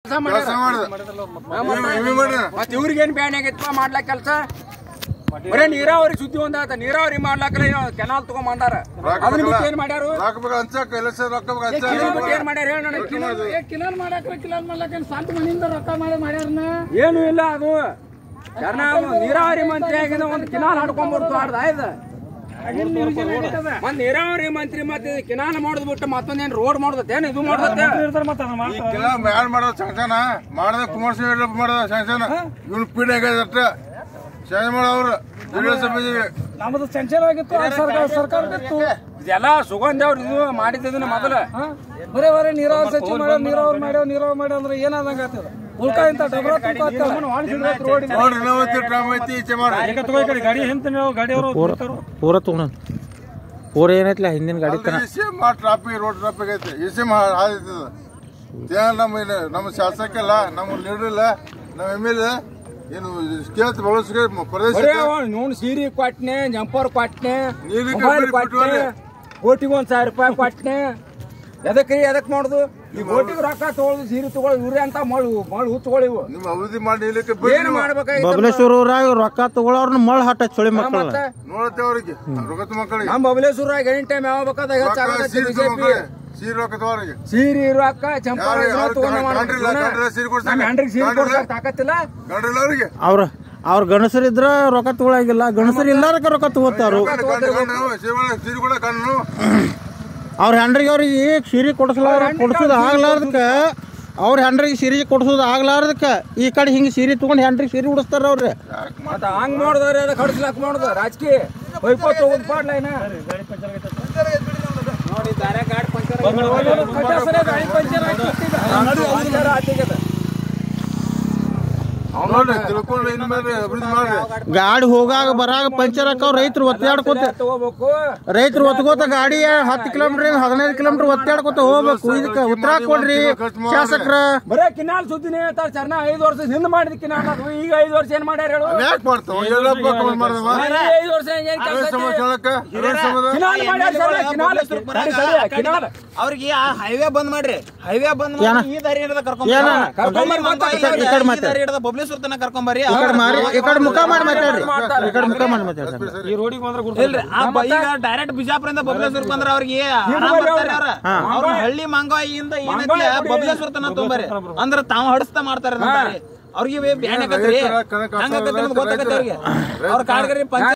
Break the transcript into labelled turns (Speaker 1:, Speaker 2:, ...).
Speaker 1: ಕೆಲಸ ಮಾಡ್ದ ಇವಿ ಮಾಡ್ದ
Speaker 2: ಮತ್ ಇವ್ರಿಗೇನ್ ಬ್ಯಾನ್ ಆಗೈತಪ್ಪ ಮಾಡ್ಲಾಕ ಕೆಲ್ಸ ಬರೇ ನೀರಾವರಿ ಸುದ್ದಿ ಒಂದಾತ ನೀರಾವರಿ ಮಾಡ್ಲಾಕಲ್ಲ ಏನೋ ಕೆನಾಲ್ ತಗೊಂಡ್ ಬಂದಾರ ಅದನ್ನ ಬಿಟ್ಟು ಏನ್ ಮಾಡ್ಯಾರು
Speaker 1: ರೊಕ್ಕ ಬೇಕು ಹಂಚಕ್ ಕೆಲಸ ರೊಕ್ಕ ಬೇಕು ಹಂಚಕ್
Speaker 2: ಇದನ್ನ ಬಿಟ್ಟು ಏನ್ ಮಾಡ್ಯಾರ ಹೇಳ ನನಗೆ
Speaker 3: ಕಿಲಾಲ್ ಮಾಡಾಕ್ರ ಕಿಲಾಲ್ ಮಾಡ್ಲಾಕ ಏನ್ ಸ್ವಂತ ಮನೆಯಿಂದ ರೊಕ್ಕ ಮಾಡಿ ಮಾಡ್ಯಾರನ
Speaker 2: ಏನು ಇಲ್ಲ ಅದು ಕಾರಣ ಅವ್ನು ನೀರಾವರಿ ಮಂತ್ರಿ ಆಗಿದ ಒಂದು ಕಿನಾಲ್ ಹಡ್ಕೊಂಡ್ ಬರ್ತು ಆಡ್ದ ಆಯ್ದ ಒಂದ್ ನೀರಾವರಿ ಮಂತ್ರಿ ಮತ್ತೆ ಕಿನಾಲ್ ಮಾಡೋದ್ ಬಿಟ್ಟು ಮತ್ತೊಂದೇನ್ ರೋಡ್ ಮಾಡೋದತ್ತೇನ್ ಇದು ಮಾಡೋದತ್ತೆ
Speaker 1: ಈ ಕೆಲ ಮ್ಯಾಲ್ ಮಾಡೋದು ಸಂಕ್ಷನ ಮಾಡದ ಕುಮಾರಸ್ವಾಮಿ ಯಡಿಯೂರಪ್ಪ ಮಾಡದ ಸಂಕ್ಷನ ಇವ್ನು ಪೀಡೆ ಆಗ್ಯದ ಅಷ್ಟ ಸಂಕ್ಷನ ಮಾಡೋರು ಜಿಲ್ಲಾ ಸಮಿತಿಗೆ
Speaker 3: ನಮ್ಮದು ಚಂಚಲ ಆಗಿತ್ತು ಆ ಸರ್ಕಾರ ಸರ್ಕಾರ ಬಿತ್ತು
Speaker 2: ಇದೆಲ್ಲ ಸುಗಂಧ ಅವ್ರು ಇದು ಮಾಡಿದ್ದನ್ನ ಮೊದಲ
Speaker 3: ಹಾ? ಬರೇ ಬರೇ ನೀರಾವರಿ ಸಚಿವ ಮಾಡ್ಯಾವ ನೀರಾವರಿ ಮಾಡ್ಯಾವ ನೀರಾವರಿ ಮಾಡ್ಯಾವ ಅಂದ್ರೆ ಏನಾದಂಗ ಆಗ್ತದ ಉಲ್ಕ ಇಂತ ಡಬಲ್ ತುಲ್ಕ ಆಗ್ತದ.
Speaker 1: ನೋಡ್ರಿ ಇನ್ನೊಂದು ಡ್ರಾಮ್ ಐತಿ ಈಚೆ ಮಾಡ್ರಿ
Speaker 4: ಗಾಡಿ ಹಿಂತ ಗಾಡಿ ಅವರು
Speaker 5: ಪೂರ ತಗೊಂಡ ಪೂರ ಏನೈತ್ಲ ಹಿಂದಿನ ಗಾಡಿ ತನ
Speaker 1: ಇಸಿಎಂ ಟ್ರಾಫಿಕ್ ರೋಡ್ ಟ್ರಾಫಿಕ್ ಐತಿ ಇಸಿಎಂ ಹಾದಿರ್ತದ ಏನ್ ನಮ್ಮ ಇನ್ನ- ನಮ್ಮ ಶಾಸಕ ಇಲ್ಲ ನಮ್ಮ ಲೀಡರ್ ಇಲ್ಲ ನಮ್ಮ ಎಮ್ ಎಲ್ ಏನು ಕೇಳ್ತ ಬಳಸ್ಕೆ ಪ್ರದೇಶ
Speaker 2: ಬರೇ ನೋಡ್ ಸೀರೆ ಕೊಟ್ನೆ ಜಂಪರ್ ಕೊಟ್ನೆ
Speaker 1: ನೀರಿಗೆ
Speaker 2: ಮೊಬೈಲ್
Speaker 1: ಬಿಟ್ಟು
Speaker 2: ಕೊಟ್ನೆ
Speaker 1: ಬಿಟ್ವಲ್ಲ.
Speaker 2: ಕೋಟಿಗೆ ಒಂದ್ ಸಾವಿರ ರೂಪಾಯಿ ಕೊಟ್ನೆ ಎದಕ್ರಿ ಎದಕ್ ಮಾಡುದು ಈ ಕೋಟಿಗೆ ರೊಕ್ಕ ತಗೊಳುದು ಸೀರೆ ತಗೊಳ್ಳಿ ಇವ್ರೆ ಅಂತ ಮಾಡು ಮಾಡು ಹುಚ್ಚುಗಳು ಇವು
Speaker 1: ನಿಮ್ಮ ಅಭಿವೃದ್ಧಿ ಮಾಡಿ ಇಲ್ಲಿಕ್ಕೆ
Speaker 2: ಏನ್ ಮಾಡ್ಬೇಕಾಗಿತ್ತು
Speaker 5: ಬಬಲೇಶ್ವರ ಊರಾಗ ರೊಕ್ಕ ತಗೊಳವ್ರನ್ನ ಮಳ್ ಹಟ್ಟ ಚೊಳಿ ಮಕ್ಕಳ
Speaker 2: ಮತ್ತೆ
Speaker 1: ನೋಡತ್ತೆ ಅವ್ರಿಗೆ ರೊಕ್ಕದ ಮಕ್ಕಳಿಗೆ
Speaker 2: ನಮ್ ಬಬಲೇಶ್ವರ ಎನಿ ಟೈಮ್ ಯಾವ ಬೇಕಾದ
Speaker 1: ಸೀರೆ
Speaker 2: ಬಿಜೆಪಿ
Speaker 1: ಮಕ್ಕಳಿಗೆ ಸೀರೆ ರೊಕ್ಕದವ್ರಿಗೆ
Speaker 2: ಸೀರೆ ರೊಕ್ಕ ಚಂಪರ್
Speaker 1: ಯಾರು- ಯಾರು
Speaker 2: ತಗೊಂಡ
Speaker 1: ಗಂಡ್ರಿಲ್ಲ, ಗಂಡ್ರಿಲ್ಲ ಸೀರೆ ಕೊಡ್ತಾರೆ.
Speaker 2: ನಮ್ಮ ಹೆಂಡ್ರಿಗೆ ಸೀರೆ
Speaker 1: ಗಂಡ್ರಿಲ್ಲ?
Speaker 2: ಕೊಡ್ಸಕ್ ತಾಕತ್ತಿಲ್ಲ
Speaker 1: ಗಂಡ್ರಿಲ್ಲ ಅವ್ರಿಗೆ
Speaker 5: ಅವ್ರ ಅವ್ರ ಗಣಸರಿದ್ರ ರೊಕ್ಕ ತಗೊಳಗಿಲ್ಲ ಗಣಸರು ಇಲ್ಲಾರಕ ರೊಕ್ಕ ತಗೋತಾರು
Speaker 1: ಗಂಡ ಗಂಡ ಸೀರೆ ಸೀರೆ ಕೂಡ ಕಣ್ಣು
Speaker 5: ಅವ್ರ ಹೆಂಡ್ರಿಗೆ ಅವ್ರಿಗೆ ಸೀರೆ ಕೊಡಿಸ್ಲಾರ ಕೊಡ್ಸೋದು ಆಗ್ಲಾರ್ದಕ್ಕ ಅವ್ರ ಹೆಂಡ್ರಿಗೆ ಸೀರೆ ಕೊಡ್ಸೋದು ಆಗ್ಲಾರ್ದಕ್ಕ ಈ ಕಡೆ ಹಿಂಗೆ ಸೀರೆ ತಗೊಂಡು ಹೆಂಡ್ರಿಗೆ ಸೀರೆ ಉಡಿಸ್ತಾರ ಅವ್ರು
Speaker 2: ಮತ್ತ ಹಂಗ್ ಮಾಡಿದ್ರೆ ಅದಕ್ಕೆ ಹಡ್ಸ್ಲಾಕ್ ಮಾಡುದು ರಾಜಕೀಯ ಹೊಯ್ಕೋತ ಹೋಗುದು ಪಾಡ್ಲ ಏನ ನೋಡಿ ದಾರೆ ಗಾಡಿ ಪಂಚರ್ ಗಾಡಿ ಪಂಚರ್ ಆಯ್ತು
Speaker 1: ನೋಡ್ರಿ ತಿಳ್ಕೊಂಡು ಇನ್ಮೇಲೆ ಅಭಿವೃದ್ಧಿ ಮಾಡ್ರಿ
Speaker 5: ಗಾಡಿ ಹೋಗಾಗ ಬರಾಗ ಪಂಚರ್ ಹಾಕವ್ ರೈತರು ಒತ್ತಾಡ್ಕೋತ
Speaker 2: ತಗೋಬೇಕು
Speaker 5: ರೈತರು ಒತ್ಕೋತ ಗಾಡಿ ಹತ್ತು ಕಿಲೋಮೀಟರ್ ಹದಿನೈದು ಕಿಲೋಮೀಟರ್ ಒತ್ತಾಡ್ಕೋತ ಹೋಗ್ಬೇಕು ಇದಕ್ಕೆ ಉತ್ತರ ಕೊಡ್ರಿ ಶಾಸಕರ
Speaker 2: ಬರೇ ಕಿನಾಲ್ ಸುದ್ದಿನೇ ಹೇಳ್ತಾರೆ ಚರ್ನ ಐದು ವರ್ಷ ಹಿಂದ್ ಮಾಡಿದ ಕಿನಾಲ್ ಅದು ಈಗ ಐದು ವರ್ಷ ಏನ್ ಮಾಡ್ಯಾರ ಹೇಳು
Speaker 1: ಯಾಕೆ ಮಾಡ್ತಾವ ಎಲ್ಲ ಮಾಡ್ದವ
Speaker 2: ಈ ಐದು ವರ್ಷ ಏನ್
Speaker 1: ಅರವತ್ತು
Speaker 2: ಕೆಲಸ
Speaker 1: ಸಮ ಕೇಳಕ್ಕ ಅರವತ್ತು ಸಮದ
Speaker 2: ಕಿನಾಲ್ ಮಾಡ್ಯಾರ ಸರ್, ಕಿನಾಲ್ ಸರಿ, ಸರಿ, ಕಿನಾಲ್
Speaker 6: ಅವ್ರಿಗೆ ಆ ಹೈವೇ ಬಂದ್ ಮಾಡ್ರಿ ಹೈವೇ ಬಂದ್
Speaker 5: ಏನ?
Speaker 6: ಮಾಡಿ ಈ ದಾರಿ ಹಿಡಿದ ಕರ್ಕೊಂಡ್
Speaker 5: ಏನ?
Speaker 2: ಕರ್ಕೊಂಬರ್ರಿ ಮತ್ತೆ
Speaker 5: ಈ ಕಡೆ- ಈ ಕಡೆ ಮಾತಾಡಿ.
Speaker 6: ದಾರಿ ಹಿಡಿದ ಬಬ್ಲೇಶ್ವರ ತನಕ ಕರ್ಕೊಂಬರ್ರಿ
Speaker 5: ಈ ಕಡೆ ಮಾರಿ ಈ ಕಡೆ ಮುಖ ಮಾಡಿ ಮಾತಾಡ್ರಿ ಈ ಕಡೆ ಮುಖ ಮಾಡಿ ಮಾತಾಡ್ರಿ
Speaker 4: ಈ ರೋಡಿಗೆ ಬಂದ್ರೆ
Speaker 6: ಇಲ್ರಿ ಆ ಬ- ಈಗ ಡೈರೆಕ್ಟ್ ಬಿಜಾಪುರದಿಂದ ಬಬ್ಲೇಶ್ವರ ಬಂದ್ರ ಅವ್ರಿಗೆ ಆರಾಮ್ ಬರ್ತಾರೆ ಅವ್ರ ಅವ್ರ ಹಳ್ಳಿ ಮಂಗಾಯಿಯಿಂದ ಏನೈತಿ ಬಬ್ಲೇಶ್ವರ ತನಕ ತೊಂಬರ್ರಿ ಅಂದ್ರ ತಾವ್ ಹಡಿಸ್ತಾ ಮಾಡ್ತಾರೆ ಅದನ್ನ ದಾರಿ. ಅವ್ರಿಗೆ ಬ್ಯಾನ್ ಆಗತ್ರಿ
Speaker 1: ರೈತರ ಕನಕ
Speaker 6: ಹಂಗಾಕತ್ರಿ ಅಂತ ಗೊತ್ತಾಗತ್ತೆ ಅವ್ರಿಗೆ ಅವ್ರ ಕಾಡ್ಗರಿ ಪಂಚಾಯತ್